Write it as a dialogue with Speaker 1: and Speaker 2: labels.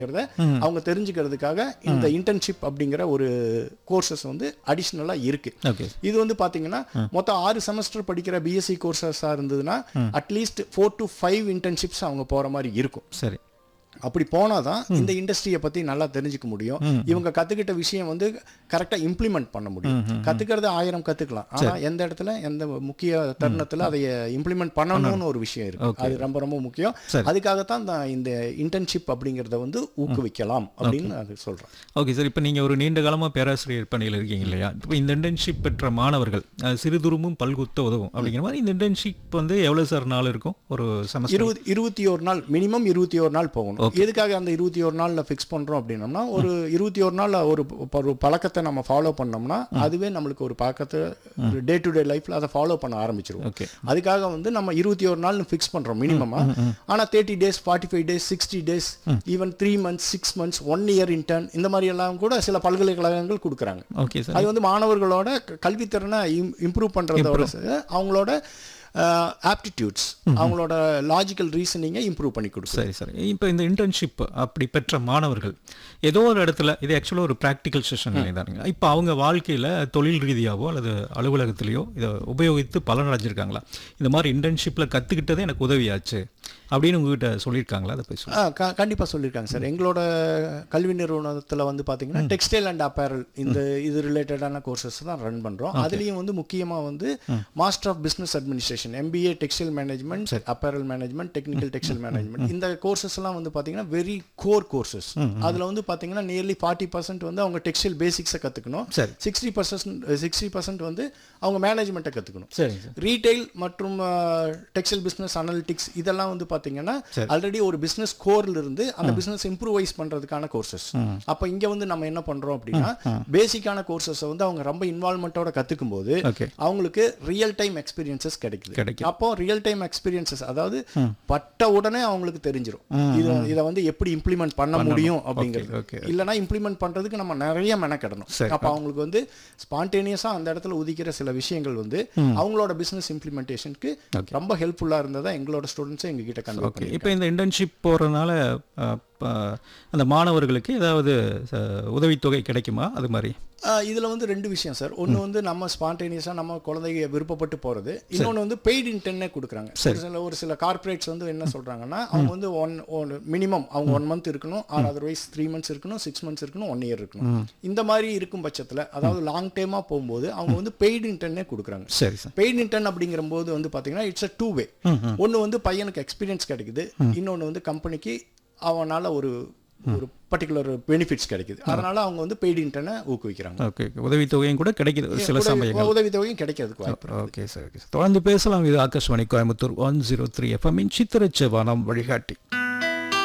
Speaker 1: அவங்க தெரிஞ்சுக்கிறதுக்காக இந்த இன்டர்ன்ஷிப் அப்படிங்கிற ஒரு கோர்சஸ் வந்து அடிஷ்னலா இருக்கு
Speaker 2: ஓகே
Speaker 1: இது வந்து பாத்தீங்கன்னா மொத்தம் ஆறு செமஸ்டர் படிக்கிற பிஎஸ்சி கோர்சஸா இருந்ததுன்னா at least four to five internships அவங்க போற மாதிரி இருக்கும்
Speaker 2: சரி
Speaker 1: அப்படி போனாதான் இந்த இண்டஸ்ட்ரியை பத்தி நல்லா தெரிஞ்சுக்க முடியும் இவங்க கத்துக்கிட்ட விஷயம் வந்து கரெக்டா இம்ப்ளிமெண்ட் பண்ண முடியும் கத்துக்கிறது ஆயிரம் கத்துக்கலாம் ஆனா எந்த இடத்துல எந்த முக்கிய தருணத்துல அதை இம்ப்ளிமெண்ட் பண்ணணும்னு ஒரு விஷயம் இருக்கு அது ரொம்ப ரொம்ப முக்கியம்
Speaker 2: சரி.
Speaker 1: அதுக்காகத்தான் நான் இந்த இன்டர்ன்ஷிப் அப்படிங்கறத வந்து ஊக்குவிக்கலாம் அப்படின்னு அது சொல்றேன்
Speaker 2: ஓகே சார் இப்போ நீங்கள் ஒரு நீண்ட காலமாக பேராசிரியர் பணியில் இருக்கீங்க இல்லையா இப்போ இந்த இன்டர்ன்ஷிப் பெற்ற மாணவர்கள் அஹ், சிறுதுரும்பும் பல்குத்த உதவும் அப்படிங்கிற மாதிரி இந்த இன்டர்ன்ஷிப் வந்து எவ்வளோ சார் நாள் இருக்கும் ஒரு செமஸ்டர்
Speaker 1: இருபது இருபத்தி ஒரு நாள் மினிமம் இருபத்தி ஒரு நாள் போகணும் எதுக்காக அந்த இருபத்தி ஒரு நாள்ல ஃபிக்ஸ் பண்றோம் அப்படின்னம்னா ஒரு இருபத்தி ஒரு நாள்ல ஒரு ஒரு பழக்கத்தை நம்ம ஃபாலோ பண்ணோம்னா அதுவே நம்மளுக்கு ஒரு பழக்கத்தை டே டு டே லைஃப்ல அதை ஃபாலோ பண்ண ஆரம்பிச்சிருவோம்
Speaker 2: ஓகே
Speaker 1: அதுக்காக வந்து நம்ம இருபத்தி ஒரு நாள் ஃபிக்ஸ் பண்றோம் மினிமமா ஆனா thirty days forty five days sixty days even three months six months one year intern இந்த மாதிரி எல்லாம் கூட சில பல்கலைக்கழகங்கள் கொடுக்குறாங்க
Speaker 2: ஓகே சார்
Speaker 1: அது வந்து மாணவர்களோட க- கல்வித்திறனை இம்ப்ரூவ் பண்றதோட ச- அவங்களோட ஆப்டிடியூட்ஸ் அவங்களோட லாஜிக்கல் ரீசனிங்கை இம்ப்ரூவ் பண்ணி கொடுக்கும்
Speaker 2: சரி சரி இப்போ இந்த இன்டர்ன்ஷிப் அப்படி பெற்ற மாணவர்கள் ஏதோ ஒரு இடத்துல இது ஆக்சுவலாக ஒரு ப்ராக்டிக்கல் செஷன் தானுங்க இப்போ அவங்க வாழ்க்கையில் தொழில் ரீதியாவோ அல்லது அலுவலகத்திலேயோ இதை உபயோகித்து பலன் அடைஞ்சிருக்காங்களா இந்த மாதிரி இன்டர்ன்ஷிப்பில் கற்றுக்கிட்டதே எனக்கு உதவியாச்சு அப்படின்னு உங்ககிட்ட சொல்லியிருக்காங்களா அதை பேசுவோம்
Speaker 1: ஆ, க- கண்டிப்பா சொல்லியிருக்காங்க சார் எங்களோட கல்வி நிறுவனத்துல வந்து பாத்தீங்கன்னா டெக்ஸ்டைல் அண்ட் அப்பேரல் இந்த இது ரிலேட்டடான கோர்சஸ் தான் ரன் பண்றோம் அதுலயும் வந்து முக்கியமா வந்து master of business administration MBA textile management apparel management technical textile management இந்த கோர்சஸ் எல்லாம் வந்து பாத்தீங்கன்னா வெரி கோர் கோர்சஸ் அதுல வந்து பாத்தீங்கன்னா நியர்லி ஃபார்ட்டி பர்சன்ட் வந்து அவங்க டெக்ஸ்டைல் பேசிக்ஸை கத்துக்கணும்
Speaker 2: சரி
Speaker 1: சிக்ஸ்டி பர்சன்ட் சிக்ஸ்டி பர்சன்ட் வந்து அவங்க மேனேஜ்மெண்ட்டை கத்துக்கணும்
Speaker 2: சரிங்க சார்
Speaker 1: ரீட்டைல் மற்றும் டெக்ஸ்டைல் பிசினஸ் அனலிட்டிக்ஸ் இதெல்லாம் வந்து பாத்தீங்கன்னா ஆல்ரெடி ஒரு பிசினஸ் கோர்ல இருந்து அந்த பிசினஸ் இம்ப்ரூவைஸ் பண்றதுக்கான கோர்சஸ் அப்ப இங்க வந்து நம்ம என்ன பண்றோம் அப்படின்னா பேசிக்கான கோர்சஸ் வந்து அவங்க ரொம்ப இன்வால்மெண்ட்டோட கத்துக்கும் போது
Speaker 2: ஓகே
Speaker 1: அவங்களுக்கு ரியல் டைம் எக்ஸ்பீரியன்சஸ் கிடைக்குது
Speaker 2: கிடைக்கும்.
Speaker 1: அப்போ ரியல் டைம் எக்ஸ்பீரியன்சஸ் அதாவது பட்ட உடனே அவங்களுக்கு தெரிஞ்சிரும் இத இத வந்து எப்படி இம்ப்ளிமெண்ட் பண்ண முடியும் அப்படிங்கிறது
Speaker 2: ஓகே
Speaker 1: இல்லனா இம்ப்ளிமெண்ட் பண்றதுக்கு நம்ம நிறைய மெனக்கிடணும்
Speaker 2: சரி.
Speaker 1: அப்ப அவங்களுக்கு வந்து ஸ்பான்டேனியஸா அந்த இடத்துல உதிக்கிற சில விஷயங்கள் வந்து அவங்களோட பிசினஸ் இம்ப்ளிமெண்டேஷனுக்கு ரொம்ப ஹெல்ப்ஃபுல்லா இருந்ததா எங்களோட ஸ்டூடெண்ட்ஸ் எங்க கிட்ட கன்வே
Speaker 2: ஓகே இப்போ இந்த இன்டர்ன்ஷிப் போகிறதுனால அந்த மாணவர்களுக்கு ஏதாவது அஹ், உதவித்தொகை கிடைக்குமா அது மாதிரி
Speaker 1: ஆஹ் இதுல வந்து ரெண்டு விஷயம் சார் ஒன்னு வந்து நம்ம ஸ்பான்டேனியஸா நம்ம குழந்தைங்க விருப்பப்பட்டு போறது இன்னொன்னு வந்து பெய்டு இன்டர்னே கொடுக்குறாங்க ஒரு சில ஒரு சில கார்ப்பரேட்ஸ் வந்து என்ன சொல்றாங்கன்னா அவங்க வந்து ஒன் மினிமம் அவங்க ஒன் மந்த் இருக்கணும் ஆர் அதர்வைஸ் த்ரீ மந்த்ஸ் இருக்கணும் சிக்ஸ் மந்த்ஸ் இருக்கணும் ஒன் இயர் இருக்கணும் இந்த மாதிரி இருக்கும் பட்சத்துல அதாவது லாங் டைமா போகும்போது அவங்க வந்து பெய்டு இன்டர்னே கொடுக்குறாங்க
Speaker 2: சரி சார்
Speaker 1: பெய்டு இன்டர்ன் அப்படிங்கிற போது வந்து பாத்தீங்கன்னா இட்ஸ் அ டூ வே ஒன்னு வந்து பையனுக்கு எக்ஸ்பீரியன்ஸ் கிடைக்குது இன்னொன்னு வந்து கம்பெனிக்கு அவனால ஒரு ஒரு பர்டிகுலர் பெனிஃபிட்ஸ் கிடைக்குது அதனால அவங்க வந்து பெய்டு இன்டர்னை ஊக்குவிக்கிறாங்க
Speaker 2: ஓகே உதவித்தொகையும் கூட கிடைக்குது சில சமயங்கள்
Speaker 1: உதவி தொகையும் கிடைக்கிறதுக்கு வாய்ப்பு
Speaker 2: ஓகே சார் ஓகே சார் தொடர்ந்து பேசலாம் இது Akashvani Coimbatore one zero three எஃப்எம்மின் சித்திரச்சவானம் வழிகாட்டி